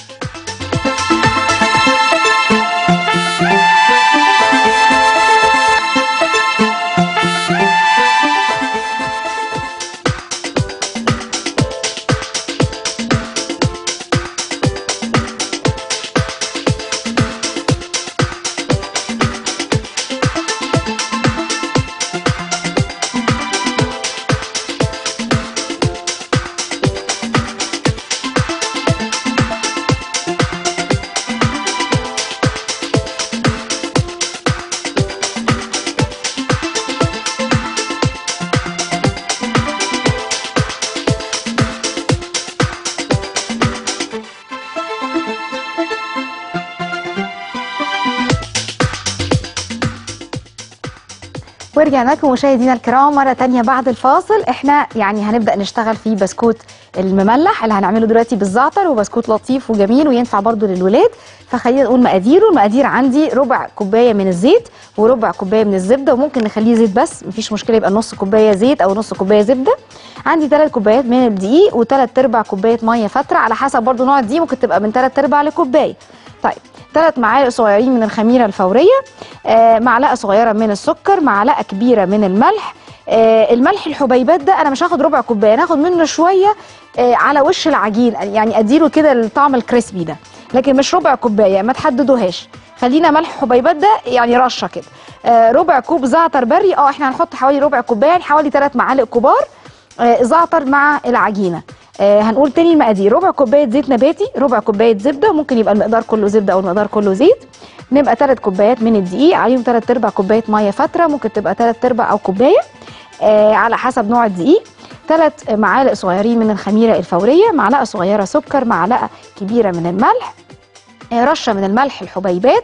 S1: ورجعنا لكم مشاهدينا الكرام مرة تانية بعد الفاصل احنا يعني هنبدأ نشتغل في بسكوت المملح اللي هنعمله دلوقتي بالزعتر وبسكوت لطيف وجميل وينفع برضو للولاد فخلينا نقول مقاديره المقادير عندي ربع كوباية من الزيت وربع كوباية من الزبدة وممكن نخليه زيت بس مفيش مشكلة يبقى نص كوباية زيت أو نص كوباية زبدة عندي ثلاث كوبايات من الدقيق وثلاث ارباع كوباية مية فترة على حسب برضو نوع الدقيق ممكن تبقى من ثلاث ارباع لكوباية طيب ثلاث معالق صغيرين من الخميره الفوريه آه، معلقه صغيره من السكر معلقه كبيره من الملح آه، الملح الحبيبات ده انا مش هاخد ربع كوبايه انا هاخد منه شويه آه، على وش العجين يعني اديله كده الطعم الكريسبي ده لكن مش ربع كوبايه ما تحددوهاش خلينا ملح حبيبات ده يعني رشه كده آه، ربع كوب زعتر بري اه احنا هنحط حوالي ربع كوبايه يعني حوالي ثلاث معالق كبار آه، زعتر مع العجينه آه، هنقول تاني المقادير ربع كوبايه زيت نباتي ربع كوبايه زبده ممكن يبقى المقدار كله زبده او المقدار كله زيت نبقى ثلاث كوبايات من الدقيق عليهم ثلاث ارباع كوبايه ميه فتره ممكن تبقى ثلاث ارباع او كوبايه آه، على حسب نوع الدقيق ثلاث معالق صغيرين من الخميره الفوريه معلقه صغيره سكر معلقه كبيره من الملح آه، رشه من الملح الحبيبات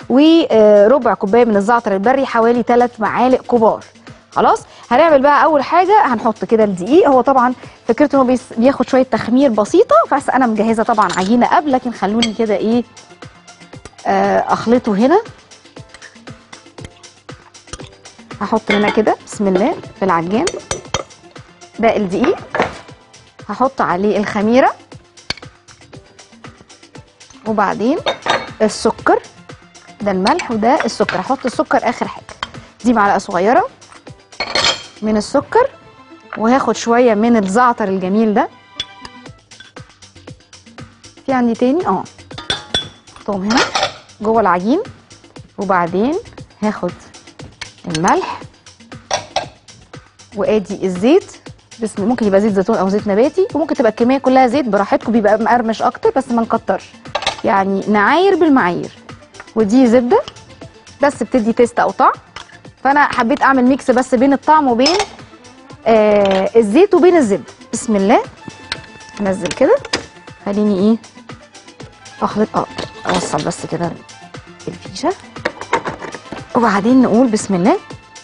S1: وربع كوبايه من الزعتر البري حوالي ثلاث معالق كبار خلاص هنعمل بقى اول حاجه هنحط كده الدقيق هو طبعا فكرته انه بيس- بياخد شويه تخمير بسيطه بس انا مجهزه طبعا عجينه قبل لكن خلوني كده ايه آه، اخلطه هنا هحط هنا كده بسم الله في العجان ده الدقيق هحط عليه الخميره وبعدين السكر ده الملح وده السكر هحط السكر اخر حاجه دي معلقه صغيره من السكر وهاخد شويه من الزعتر الجميل ده في عندي تاني اه احطهم هنا جوه العجين وبعدين هاخد الملح وادي الزيت بس ممكن يبقى زيت زيتون او زيت نباتي وممكن تبقى الكميه كلها زيت براحتكم بيبقى مقرمش اكتر بس ما نكترش يعني نعاير بالمعايير ودي زبده بس بتدي تيست او طعم فانا حبيت اعمل ميكس بس بين الطعم وبين آه الزيت وبين الزبده بسم الله انزل كده خليني ايه اخلط اه اوصل بس كده الفيشه وبعدين نقول بسم الله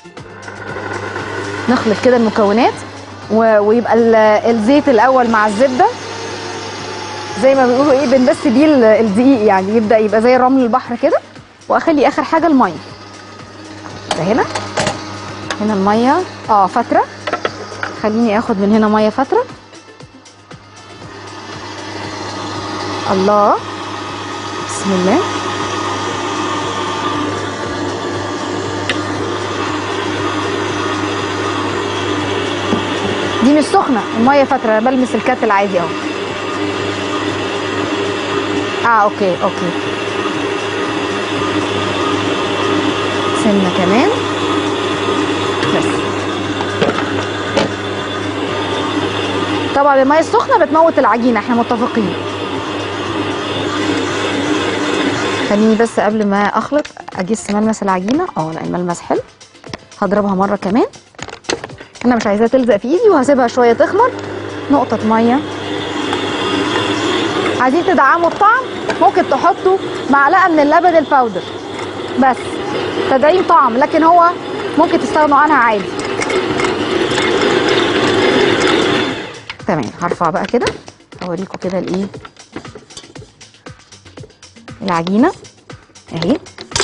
S1: نخلط كده المكونات و... ويبقى ال- الزيت الاول مع الزبده زي ما بيقولوا ايه بندس بيه ال- الدقيق يعني يبدا يبقى زي رمل البحر كده واخلي اخر حاجه الميه ده هنا هنا الميه اه فتره خليني اخد من هنا ميه فتره الله بسم الله دي مش سخنه الميه فتره انا بلمس الكاتل عادي اهو اه اوكي اوكي سنه كمان بس طبعا الميه السخنه بتموت العجينه احنا متفقين خليني بس قبل ما اخلط اجس ملمس العجينه اه لا الملمس حلو هضربها مره كمان انا مش عايزاها تلزق في ايدي وهسيبها شويه تخمر نقطه ميه عايزين تدعموا الطعم ممكن تحطوا معلقه من اللبن الباودر بس تدعيم طعم لكن هو ممكن تستغنوا عنها عادي تمام هرفع بقى كده اوريكم كده الايه العجينه اهي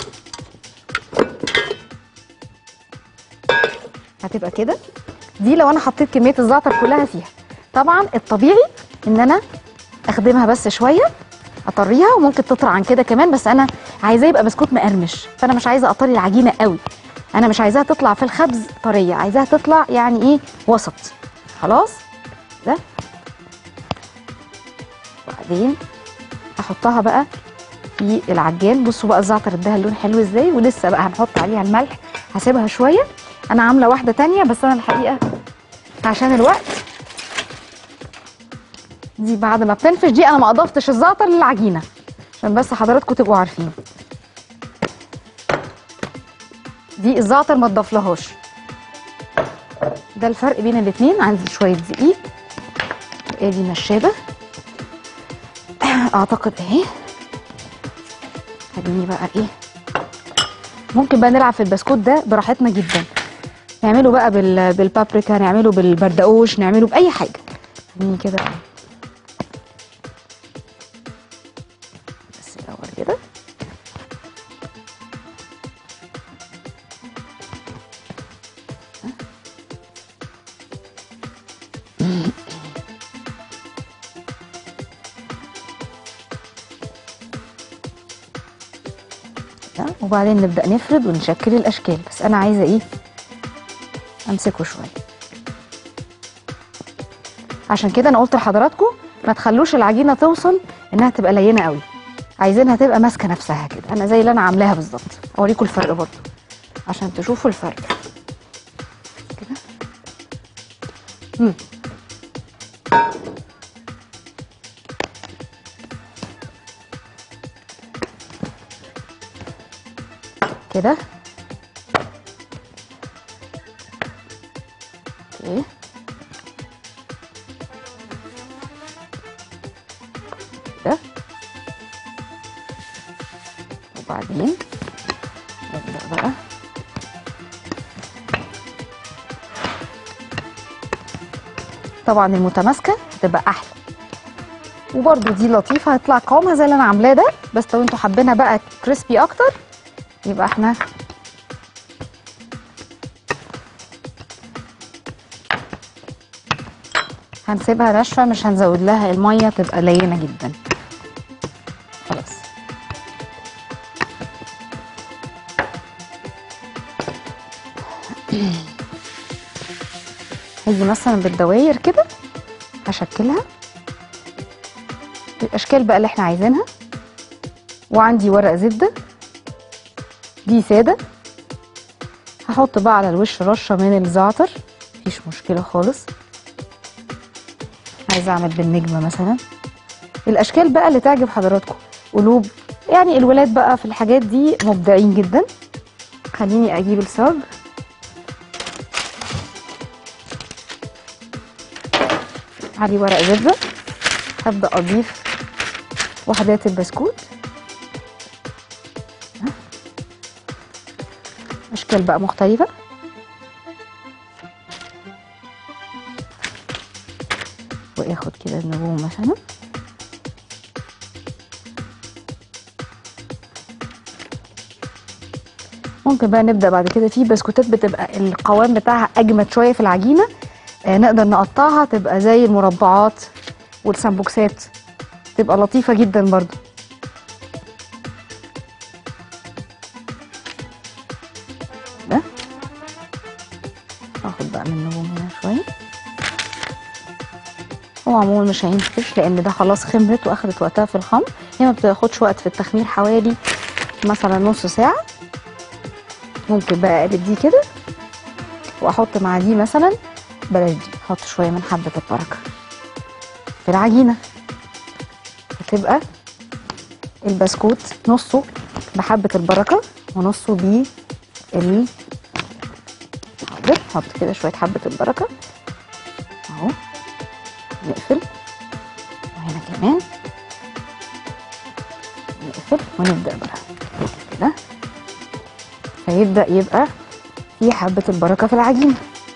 S1: هتبقى كده دي لو انا حطيت كميه الزعتر كلها فيها طبعا الطبيعي ان انا اخدمها بس شويه اطريها وممكن تطرى عن كده كمان بس انا عايزاه يبقى بسكوت مقرمش فانا مش عايزه اطري العجينه قوي انا مش عايزاها تطلع في الخبز طريه عايزاها تطلع يعني ايه وسط خلاص ده وبعدين احطها بقى في العجان بصوا بقى الزعتر اداها لون حلو ازاي ولسه بقى هنحط عليها الملح هسيبها شويه انا عامله واحده تانية بس انا الحقيقه عشان الوقت دي بعد ما بتنفش دي انا ما اضفتش الزعتر للعجينه عشان بس حضراتكم تبقوا عارفين دي الزعتر ما تضافلهاش ده الفرق بين الاتنين عندي شويه دقيق ادي نشابه اعتقد اهي خليني بقى ايه ممكن بقى نلعب في البسكوت ده براحتنا جدا نعمله بقى بال... بالبابريكا نعمله بالبردقوش نعمله باي حاجه خليني كده بس الاول كده ده، وبعدين نبدا نفرد ونشكل الاشكال بس انا عايزه ايه امسكه شويه عشان كده انا قلت لحضراتكم ما تخلوش العجينه توصل انها تبقى لينه قوي عايزينها تبقى ماسكه نفسها كده انا زي اللي انا عاملاها بالظبط اوريكم الفرق برضه عشان تشوفوا الفرق كده مم. كده اوكي كده وبعدين نبدأ بقى طبعا المتماسكة هتبقى أحلى وبرده دي لطيفة هيطلع قوامها زي اللي أنا عاملاه ده بس لو انتوا حابينها بقى كريسبي أكتر يبقى احنا هنسيبها ناشفه مش هنزود لها الميه تبقى لينه جدا خلاص هيجي مثلا بالدواير كده هشكلها الاشكال بقى اللي احنا عايزينها وعندي ورق زبده دي ساده هحط بقى على الوش رشه من الزعتر مفيش مشكله خالص عايزه اعمل بالنجمه مثلا الاشكال بقى اللي تعجب حضراتكم قلوب يعني الولاد بقى في الحاجات دي مبدعين جدا خليني اجيب الصاج عليه ورق زبده هبدا اضيف وحدات البسكوت اشكال بقى مختلفه واخد كده النجوم مثلا ممكن بقى نبدا بعد كده في بسكوتات بتبقى القوام بتاعها اجمد شويه في العجينه آه نقدر نقطعها تبقى زي المربعات والسمبوكسات تبقى لطيفه جدا برضو ده اخد بقى منهم هنا شويه هو عموما مش هينفش لان ده خلاص خمرت واخدت وقتها في الخمر هي ما بتاخدش وقت في التخمير حوالي مثلا نص ساعه ممكن بقى اقلب دي كده واحط مع دي مثلا بلاش دي احط شويه من حبه البركه في العجينه هتبقى البسكوت نصه بحبه البركه ونصه بيه ال حاضر نحط كده شويه حبه البركه اهو نقفل وهنا كمان نقفل ونبدا بقى كده فيبدا يبقى في حبه البركه في العجينه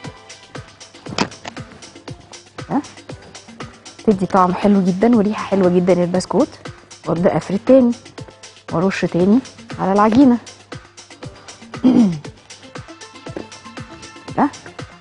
S1: كده. تدي طعم حلو جدا وريحه حلوه جدا للبسكوت وابدا افرد تاني وارش تاني على العجينه كده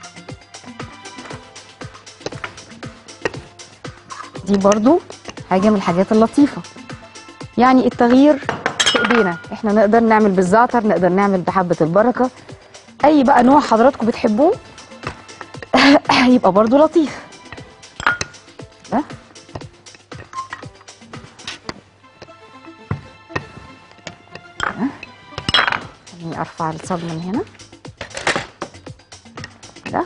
S1: دي برضو حاجه من الحاجات اللطيفه يعني التغيير في ايدينا احنا نقدر نعمل بالزعتر نقدر نعمل بحبه البركه اي بقى نوع حضراتكم بتحبوه يبقى برضو لطيف ده ده. خليني ارفع الصاج من هنا كده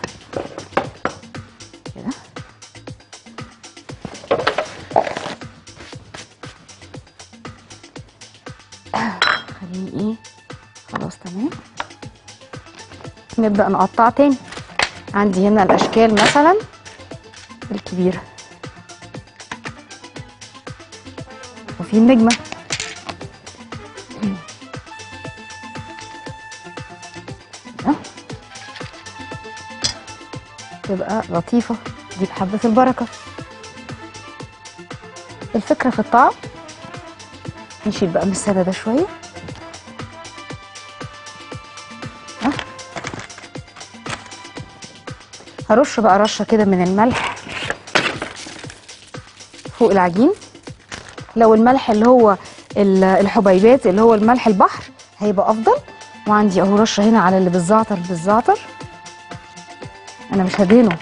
S1: كده خليني ايه خلاص تمام نبدأ نقطع تاني عندي هنا الأشكال مثلا الكبيرة وفي النجمة كده. تبقى لطيفة دي بحبة البركة الفكرة في الطعم نشيل بقى من السادة ده شوية ها. هرش بقى رشة كده من الملح فوق العجين لو الملح اللي هو ال- الحبيبات اللي هو الملح البحر هيبقى افضل وعندي اهو رشه هنا على اللي بالزعتر بالزعتر انا مش هدهنه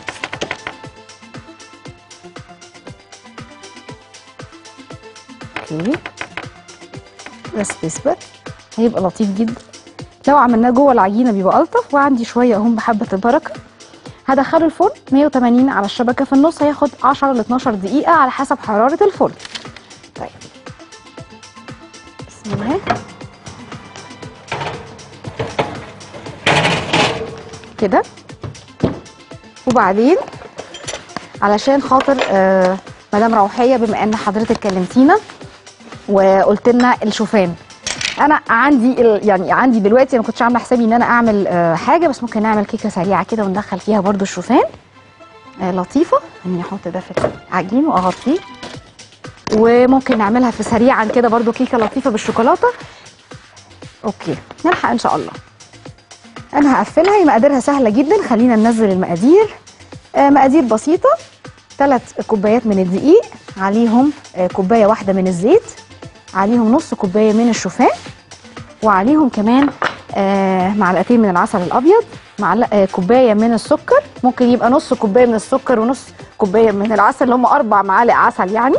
S1: اوكي بس بيثبت هيبقى لطيف جدا لو عملناه جوه العجينه بيبقى الطف وعندي شويه اهم بحبه البركه هدخله الفرن 180 على الشبكه في النص هياخد 10 ل 12 دقيقه على حسب حراره الفرن طيب بسم الله كده وبعدين علشان خاطر آه مدام روحيه بما ان حضرتك كلمتينا وقلت لنا الشوفان انا عندي ال- يعني عندي دلوقتي انا ما كنتش عامله حسابي ان انا اعمل آه حاجه بس ممكن نعمل كيكه سريعه كده وندخل فيها برضو الشوفان آه لطيفه خليني احط ده في العجين واغطيه وممكن نعملها في سريعا كده برضو كيكه لطيفه بالشوكولاته اوكي نلحق ان شاء الله انا هقفلها هي مقاديرها سهله جدا خلينا ننزل المقادير آه مقادير بسيطه ثلاث كوبايات من الدقيق عليهم آه كوبايه واحده من الزيت عليهم نص كوبايه من الشوفان وعليهم كمان آه معلقتين من العسل الابيض معلقه آه كوبايه من السكر ممكن يبقى نص كوبايه من السكر ونص كوبايه من العسل اللي هم اربع معالق عسل يعني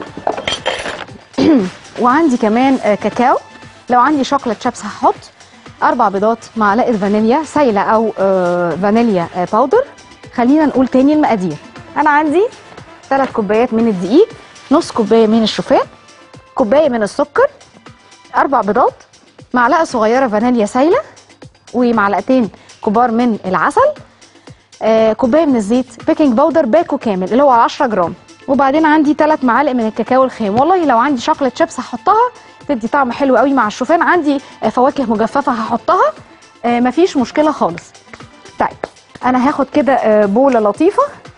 S1: وعندي كمان آه كاكاو لو عندي شوكولاته شيبس هحط اربع بيضات معلقه فانيليا سايله او آه فانيليا آه باودر خلينا نقول تاني المقادير انا عندي ثلاث كوبايات من الدقيق نص كوبايه من الشوفان كوبايه من السكر اربع بيضات معلقه صغيره فانيليا سايله ومعلقتين كبار من العسل آه كوبايه من الزيت بيكنج باودر باكو كامل اللي هو 10 جرام وبعدين عندي ثلاث معالق من الكاكاو الخام والله لو عندي شوكليت شيبس هحطها تدي طعم حلو قوي مع الشوفان عندي آه فواكه مجففه هحطها آه مفيش مشكله خالص طيب انا هاخد كده آه بوله لطيفه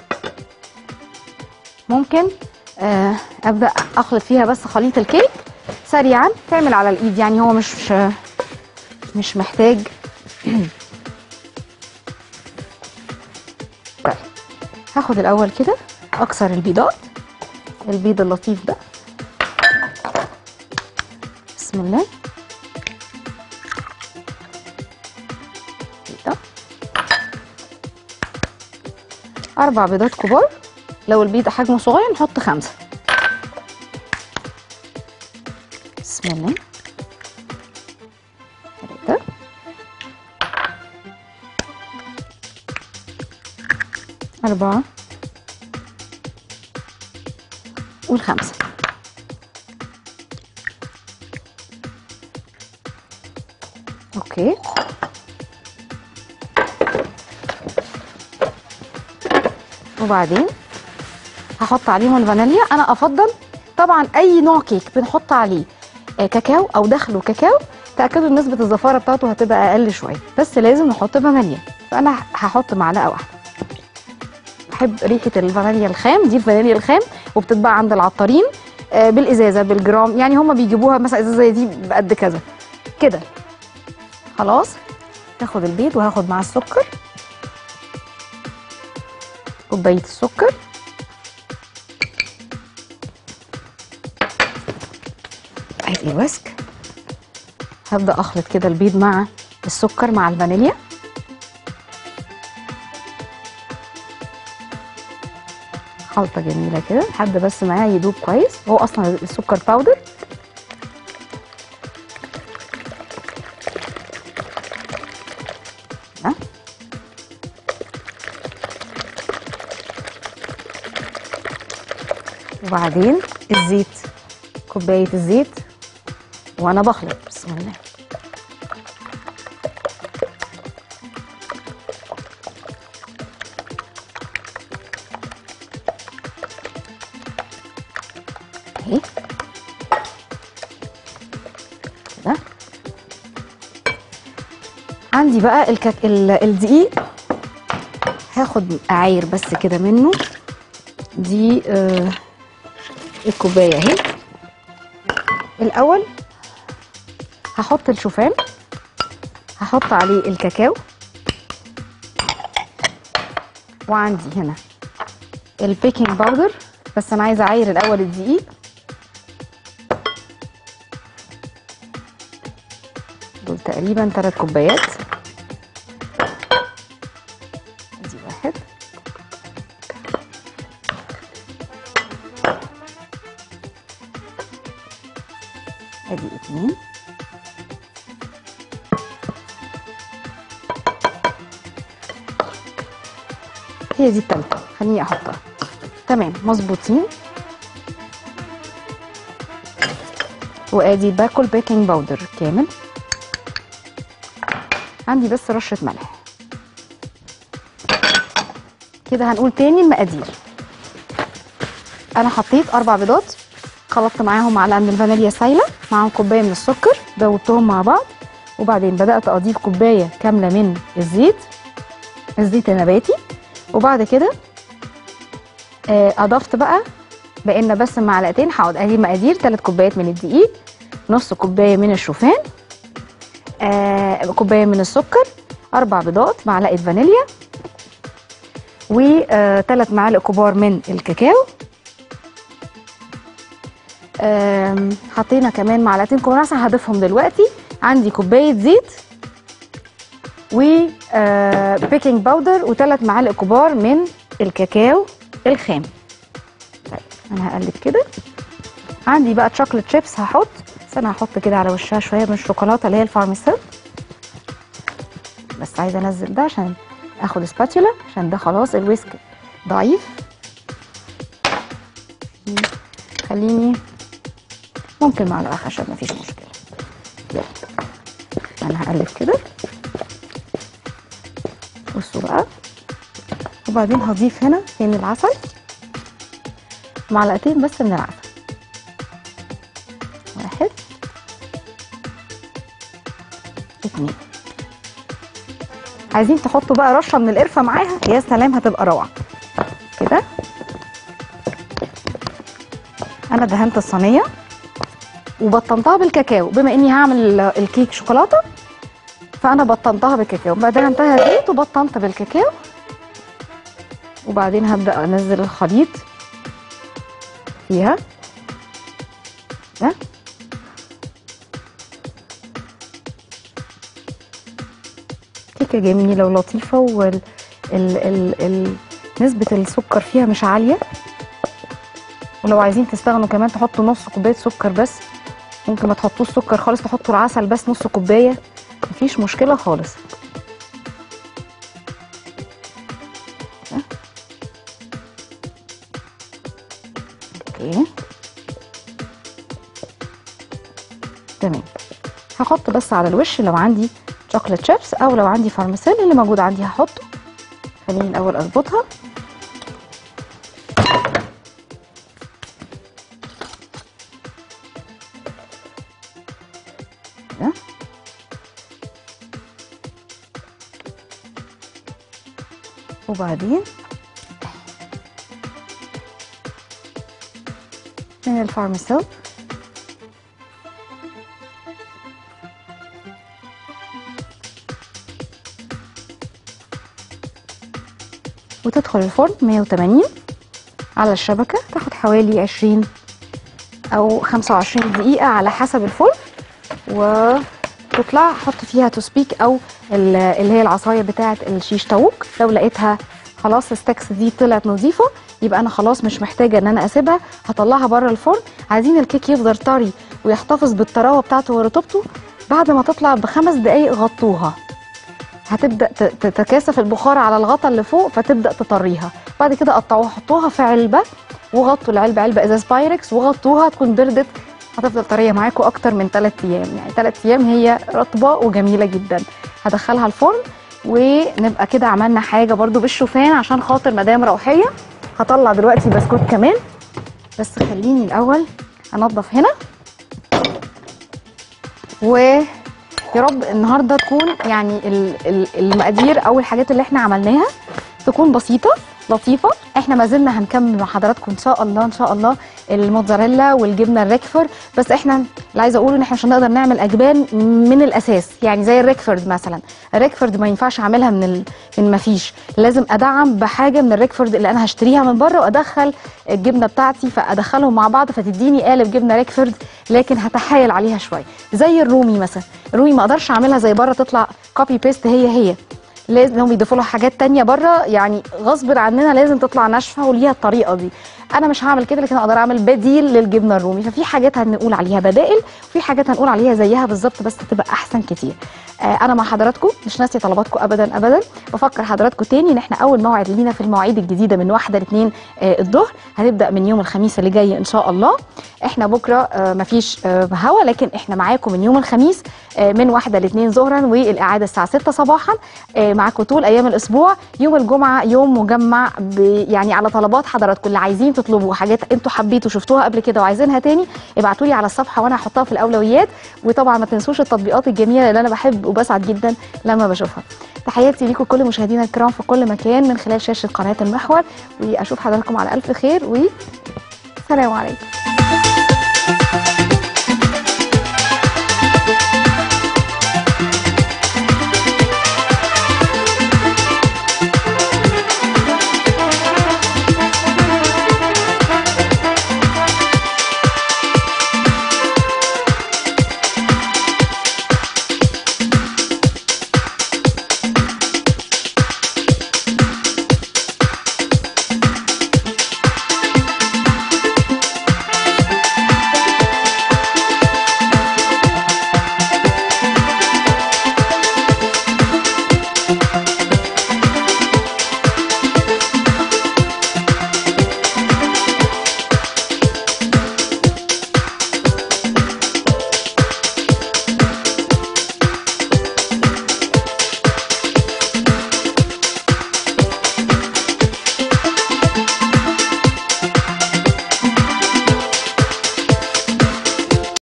S1: ممكن آه ابدا اخلط فيها بس خليط الكيك سريعا تعمل على الايد يعني هو مش مش محتاج طيب هاخد الاول كده اكسر البيضات البيض اللطيف ده بسم الله كده اربع بيضات كبار لو البيض حجمه صغير نحط خمسه بسم الله ثلاثة أربعة والخمسة أوكي وبعدين هحط عليهم الفانيليا انا افضل طبعا اي نوع كيك بنحط عليه آه، كاكاو او داخله كاكاو تاكدوا ان نسبه الزفاره بتاعته هتبقى اقل شويه بس لازم نحط فانيليا فانا هحط معلقه واحده بحب ريحه الفانيليا الخام دي الفانيليا الخام وبتتباع عند العطارين آه، بالازازه بالجرام يعني هما بيجيبوها مثلا ازازه زي دي بقد كذا كده خلاص تاخد البيض وهاخد معاه السكر كوبايه السكر ادي الويسك هبدا اخلط كده البيض مع السكر مع الفانيليا خلطه جميله كده لحد بس معاه يدوب كويس هو اصلا السكر باودر ده. وبعدين الزيت كوبايه الزيت وانا بخلط بسم الله اهي كده عندي بقى الكك... ال- الدقيق هاخد اعاير بس كده منه دي آه الكوبايه اهي الاول هحط الشوفان هحط عليه الكاكاو وعندي هنا البيكنج باودر بس انا عايزه اعاير الاول الدقيق دول تقريبا ثلاث كوبايات دي واحد ادي اتنين هي دي التالتة خليني احطها تمام مظبوطين وادي باكل بيكنج باودر كامل عندي بس رشة ملح كده هنقول تاني المقادير انا حطيت اربع بيضات خلطت معاهم معلقه من الفانيليا سايله معاهم كوبايه من السكر دوبتهم مع بعض وبعدين بدات اضيف كوبايه كامله من الزيت الزيت النباتي وبعد كده آه، اضفت بقى بقينا بس معلقتين هقعد ادي مقادير ثلاث كوبايات من الدقيق نص كوبايه من الشوفان آه، كوبايه من السكر اربع بيضات معلقه فانيليا وثلاث معالق كبار من الكاكاو آم، حطينا كمان معلقتين كبار عسل هضيفهم دلوقتي عندي كوبايه زيت و آه، بيكنج باودر وثلاث معالق كبار من الكاكاو الخام طيب انا هقلب كده عندي بقى تشوكلت شيبس هحط بس انا هحط كده على وشها شويه من الشوكولاته اللي هي الفارميسيل بس عايزه انزل ده عشان اخد سباتولا عشان ده خلاص الويسك ضعيف خليني ممكن معلقه خشب مفيش مشكله يلا انا هقلب كده بصوا بقى وبعدين هضيف هنا تاني العسل معلقتين بس من العسل واحد اتنين عايزين تحطوا بقى رشه من القرفه معاها يا سلام هتبقى روعه كده انا دهنت الصينيه وبطنتها بالكاكاو بما اني هعمل الكيك شوكولاته فانا بطنتها بالكاكاو بقى دهنتها زيت وبطنت بالكاكاو وبعدين هبدا انزل الخليط فيها ده كيكه جميله ولطيفه وال ال ال ال نسبه السكر فيها مش عاليه ولو عايزين تستغنوا كمان تحطوا نص كوبايه سكر بس ممكن ما تحطوش سكر خالص تحطوا العسل بس نص كوبايه مفيش مشكله خالص اوكي تمام هحط بس على الوش لو عندي شوكليت شيبس او لو عندي فارماسيل اللي موجود عندي هحطه خليني الاول اظبطها كده. وبعدين من الفارماسيل وتدخل الفرن 180 على الشبكة تاخد حوالي 20 أو 25 دقيقة على حسب الفرن وتطلع حط فيها توسبيك أو ال- اللي هي العصاية بتاعة الشيش تاوك لو لقيتها خلاص الستكس دي طلعت نظيفة يبقى أنا خلاص مش محتاجة إن أنا أسيبها هطلعها بره الفرن عايزين الكيك يفضل طري ويحتفظ بالطراوة بتاعته ورطوبته بعد ما تطلع بخمس دقايق غطوها هتبدا ت- تتكاثف البخار على الغطا اللي فوق فتبدا تطريها بعد كده قطعوها حطوها في علبه وغطوا العلبه علبه ازاز بايركس وغطوها تكون بردت هتفضل طريه معاكم اكتر من 3 ايام يعني 3 ايام هي رطبه وجميله جدا هدخلها الفرن ونبقى كده عملنا حاجه برضو بالشوفان عشان خاطر مدام روحيه هطلع دلوقتي بسكوت كمان بس خليني الاول انضف هنا و يا رب النهارده تكون يعني ال- ال- المقادير او الحاجات اللي احنا عملناها تكون بسيطه لطيفه احنا ما زلنا هنكمل مع حضراتكم ان شاء الله ان شاء الله الموتزاريلا والجبنه الريكفورد بس احنا اللي عايزه اقوله ان احنا مش هنقدر نعمل اجبان من الاساس يعني زي الريكفورد مثلا الريكفورد ما ينفعش اعملها من ال... من ما فيش لازم ادعم بحاجه من الريكفورد اللي انا هشتريها من بره وادخل الجبنه بتاعتي فادخلهم مع بعض فتديني قالب جبنه ريكفورد لكن هتحايل عليها شويه زي الرومي مثلا الرومي ما اقدرش اعملها زي بره تطلع كوبي بيست هي هي لازم هم يضيفوا لها حاجات تانية بره يعني غصب عننا لازم تطلع ناشفه وليها الطريقه دي انا مش هعمل كده لكن اقدر اعمل بديل للجبنه الرومي ففي حاجات هنقول عليها بدائل وفي حاجات هنقول عليها زيها بالظبط بس تبقى احسن كتير آه انا مع حضراتكم مش ناسي طلباتكم ابدا ابدا بفكر حضراتكم تاني ان احنا اول موعد لينا في المواعيد الجديده من واحدة لاثنين آه الظهر هنبدا من يوم الخميس اللي جاي ان شاء الله احنا بكره آه مفيش آه هوا لكن احنا معاكم من يوم الخميس آه من واحدة لاثنين ظهرا والاعاده الساعه 6 صباحا آه معاكم طول ايام الاسبوع يوم الجمعه يوم مجمع ب- يعني على طلبات حضراتكم اللي عايزين تطلبوا حاجات انتوا حبيتوا شفتوها قبل كده وعايزينها تاني ابعتوا لي على الصفحه وانا هحطها في الاولويات وطبعا ما تنسوش التطبيقات الجميله اللي انا بحب وبسعد جدا لما بشوفها تحياتي ليكم كل مشاهدينا الكرام في كل مكان من خلال شاشه قناه المحور واشوف حضراتكم على الف خير والسلام عليكم